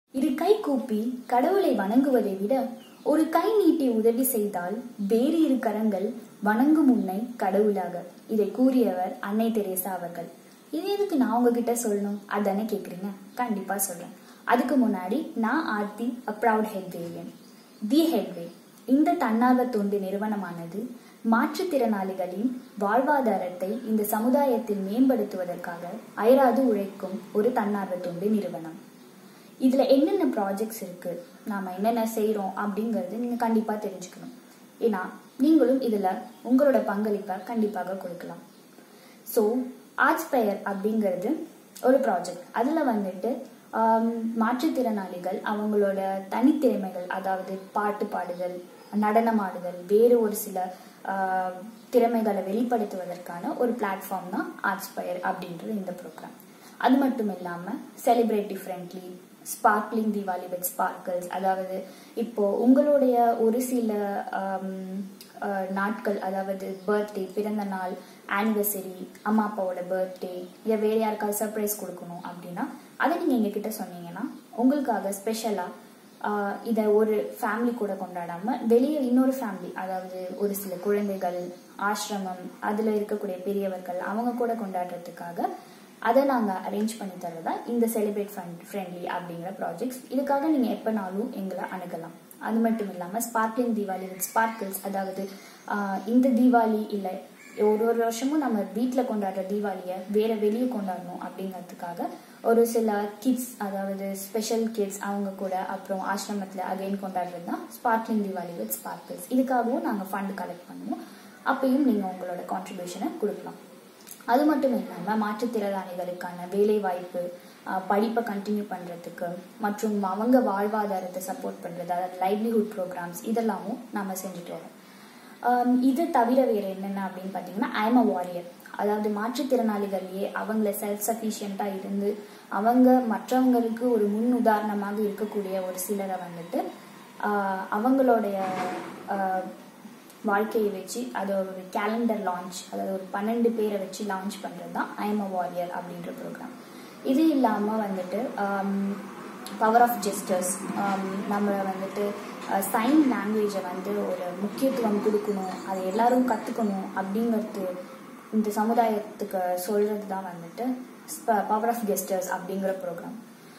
இரு கை கூப்பி கடவுளை வணங்குவதை விட ஒரு கை நீட்டி உதவி செய்தால் வேறு இரு கரங்கள் வணங்கும் உன்னை கடவுளாக இதை கூறியவர் அன்னை தெரேசா அவர்கள் இது எதுக்கு நான் உங்ககிட்ட சொல்லணும் அதானே கேக்குறீங்க கண்டிப்பா சொல்றேன் அதுக்கு முன்னாடி நான் Aarthi a proud Headwayrian the Headway இந்த தன்னார்வ தொண்டு நிறுவனமானது மாற்றுத்திறனாளிகளின் வாழ்வாதாரத்தை இந்த சமுதாயத்தில் மேம்படுத்துவதற்காக அயராது உழைக்கும் ஒரு தன்னார்வ தொண்டு நிறுவனம் இதுல என்னென்ன ப்ராஜெக்ட்ஸ் இருக்கு நாம என்னென்ன செய்றோம் அப்படிங்கறது நீங்க கண்டிப்பா தெரிஞ்சுக்கணும் ஏன்னா நீங்களும் இதுல உங்களோட பங்களிப்பை கண்டிப்பாக கொடுக்கலாம் ஸோ ஆர்ட்ஸ் பெயர் அப்படிங்கிறது ஒரு ப்ராஜெக்ட் அதுல வந்துட்டு ஆம், மாற்றுத்திறனாளிகள் அவங்களோட தனித்திறமைகள் அதாவது பாட்டு பாடுதல் நடனம் ஆடுதல் வேறு ஒரு சில ஆ, திறமைகளை வெளிப்படுத்துவதற்கான ஒரு பிளாட்ஃபார்ம் தான் ஆர்ட்ஸ் பெயர் அப்படின்றது இந்த ப்ரோக்ராம் அது மட்டும் இல்லாம celebrate differently sparkling Deepavali with sparkles அதாவது இப்போ உங்களுடைய ஒரு சில ஆம், அஹ், நாட்கள் அதாவது பர்த்டே பிறந்த நாள் ஆனிவர்சரி அம்மா அப்பாவோட பர்த்டே இல்லை வேற யாருக்காவது சர்ப்ரைஸ் கொடுக்கணும் அப்படின்னா அதை நீங்க எங்ககிட்ட சொன்னீங்கன்னா உங்களுக்காக ஸ்பெஷலா இதை ஒரு ஃபேமிலி கூட கொண்டாடாம வெளியே இன்னொரு ஃபேமிலி அதாவது ஒரு சில குழந்தைகள் ஆசிரமம் அதுல இருக்கக்கூடிய பெரியவர்கள் அவங்க கூட கொண்டாடுறதுக்காக அதை நாங்கள் அரேஞ்ச் பண்ணி தரதா இந்த செலிப்ரேட் ஃபண்ட் ஃப்ரெண்ட்லி அப்படிங்கிற ப்ராஜெக்ட்ஸ் இதுக்காக நீங்கள் எப்போனாலும் எங்களை அணுகலாம் அது மட்டும் இல்லாமல் ஸ்பார்க்லிங் தீபாவளி வித் ஸ்பார்க்கிள்ஸ் அதாவது ஆஹ், இந்த தீபாவளி இல்லை ஒரு ஒரு வருஷமும் நம்ம வீட்டில் கொண்டாடுற தீபாவளியை வேற வெளியே கொண்டாடணும் அப்படிங்கிறதுக்காக ஒரு சில கிட்ஸ் அதாவது ஸ்பெஷல் கிட்ஸ் அவங்க கூட அப்புறம் ஆசிரமத்தில் அகைன் கொண்டாடுறது தான் ஸ்பார்க்லிங் தீபாவளி வித் ஸ்பார்க்கிள்ஸ் இதுக்காகவும் நாங்கள் ஃபண்ட் கலெக்ட் பண்ணுவோம் அப்பயும் நீங்கள் உங்களோட கான்ட்ரிபியூஷனை கொடுக்கலாம் அது மட்டும் இல்லாமல் மாற்றுத்திறனாளிகளுக்கான வேலை வாய்ப்பு அஹ், படிப்பை கண்டினியூ பண்ணுறதுக்கு மற்றும் அவங்க வாழ்வாதாரத்தை சப்போர்ட் பண்ணுறது அதாவது லைவ்லிஹுட் ப்ரோக்ராம்ஸ் இதெல்லாமும் நம்ம செஞ்சுட்டு வரோம் ஆம், இது தவிர வேற என்னென்ன அப்படின்னு பார்த்தீங்கன்னா ஐம் அ வாரியர் அதாவது மாற்றுத்திறனாளிகள்லயே அவங்கள செல்ஃப் சஃபிஷியண்ட்டாக இருந்து அவங்க மற்றவங்களுக்கு ஒரு முன் உதாரணமாக இருக்கக்கூடிய ஒரு சிலரை வந்துட்டு ஆஹ், அவங்களுடைய ஆஹ், வாழ்க்கையை வச்சு அது ஒரு கேலண்டர் லான்ச் அதாவது ஒரு பன்னெண்டு பேரை வச்சு லான்ச் பண்ணுறது தான் ஐம் அ வாரியர் அப்படின்ற ப்ரோக்ராம் இது இல்லாமல் வந்துட்டு பவர் ஆஃப் ஜெஸ்டர்ஸ் நம்மளை வந்துட்டு சைன் லாங்குவேஜை வந்து ஒரு முக்கியத்துவம் கொடுக்கணும் அதை எல்லாரும் கற்றுக்கணும் அப்படிங்கிறது இந்த சமுதாயத்துக்கு சொல்கிறது தான் வந்துட்டு பவர் ஆஃப் கெஸ்டர்ஸ் அப்படிங்கிற ப்ரோக்ராம்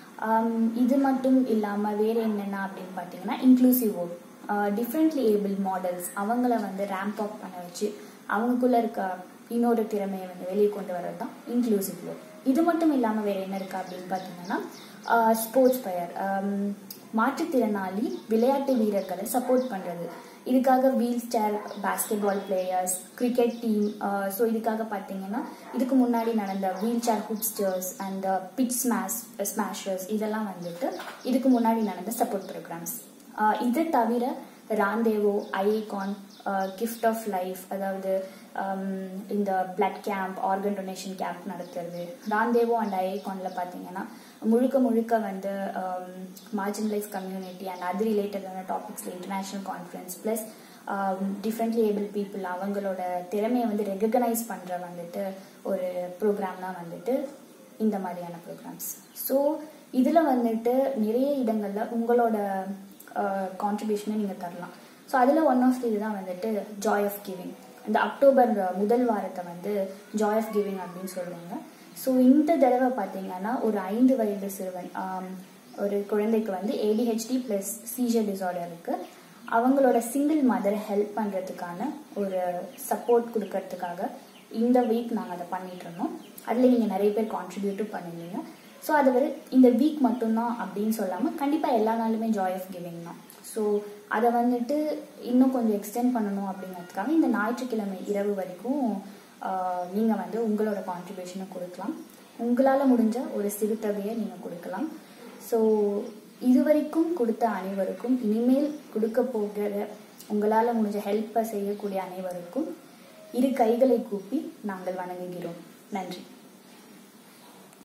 இது மட்டும் இல்லாமல் வேறு என்னென்ன அப்படின்னு பார்த்தீங்கன்னா inclusive work differently able models அவங்கள வந்து ரேம்ப் அப் பண்ண வச்சு அவங்களுக்குள்ள இருக்க இன்னொரு திறமையை வந்து வெளியே கொண்டு வர்றது தான் இன்க்ளூசிவ் ஒர்க் இது மட்டும் இல்லாமல் வேற என்ன இருக்கு அப்படின்னு பார்த்தீங்கன்னா ஸ்போர்ட்ஸ் பயர் மாற்றுத்திறனாளி விளையாட்டு வீரர்களை சப்போர்ட் பண்ணுறது இதுக்காக wheelchair basketball players cricket team so இதுக்காக பார்த்தீங்கன்னா இதுக்கு முன்னாடி நடந்த wheelchair hoopsters and pitch smash smashers இதெல்லாம் வந்துட்டு இதுக்கு முன்னாடி நடந்த சப்போர்ட் ப்ரோக்ராம்ஸ் இது தவிர rendezvous icon gift of life அதாவது um, இந்த blood camp organ donation camp நடத்துறது ராந்தேவோ அண்ட் ஐகானில் பார்த்தீங்கன்னா முழுக்க முழுக்க வந்து மார்ஜினலைஸ் கம்யூனிட்டி அண்ட் அது ரிலேட்டடான டாபிக்ஸில் international conference plus differently able people அவங்களோட திறமையை வந்து ரெகக்னைஸ் பண்ணுற வந்துட்டு ஒரு ப்ரோக்ராம் தான் வந்துட்டு இந்த மாதிரியான ப்ரோக்ராம்ஸ் ஸோ இதில் வந்துட்டு நிறைய இடங்களில் உங்களோட கான்ட்ரிபியூஷனை நீங்கள் தரலாம் ஸோ அதில் ஒன் ஆஃப் இதுதான் வந்துட்டு ஜாய் ஆஃப் கிவிங் இந்த அக்டோபர் முதல் வாரத்தை வந்து ஜாய் ஆஃப் கிவிங் அப்படின்னு சொல்லுவாங்க ஸோ இந்த தடவை பார்த்தீங்கன்னா ஒரு ஐந்து வயது சிறுவன் ஆம், ஒரு குழந்தைக்கு வந்து ஏடிஹெச்டி ப்ளஸ் சீஜர் டிசார்டர் இருக்கு அவங்களோட சிங்கிள் மதரை ஹெல்ப் பண்ணுறதுக்கான ஒரு சப்போர்ட் கொடுக்கறதுக்காக இந்த வீக் நாங்கள் அதை பண்ணிட்டு இருந்தோம் அதில் நீங்கள் நிறைய பேர் கான்ட்ரிபியூட்டும் பண்ணிருந்தீங்க ஸோ அது வந்து இந்த வீக் மட்டும்தான் அப்படின்னு சொல்லாமல் கண்டிப்பாக எல்லா நாளுமே ஜாய் ஆஃப் கிவிங் தான் ஸோ அதை வந்துட்டு இன்னும் கொஞ்சம் எக்ஸ்டெண்ட் பண்ணணும் அப்படிங்கிறதுக்காக இந்த ஞாயிற்றுக்கிழமை இரவு வரைக்கும் நீங்கள் வந்து உங்களோட கான்ட்ரிபியூஷனை கொடுக்கலாம் உங்களால் முடிஞ்ச ஒரு சிறு தொகையை நீங்கள் கொடுக்கலாம் ஸோ இதுவரைக்கும் கொடுத்த அனைவருக்கும் இனிமேல் கொடுக்க போகிற உங்களால் முடிஞ்ச ஹெல்ப்பை செய்யக்கூடிய அனைவருக்கும் இரு கைகளை கூப்பி நாங்கள் வணங்குகிறோம் நன்றி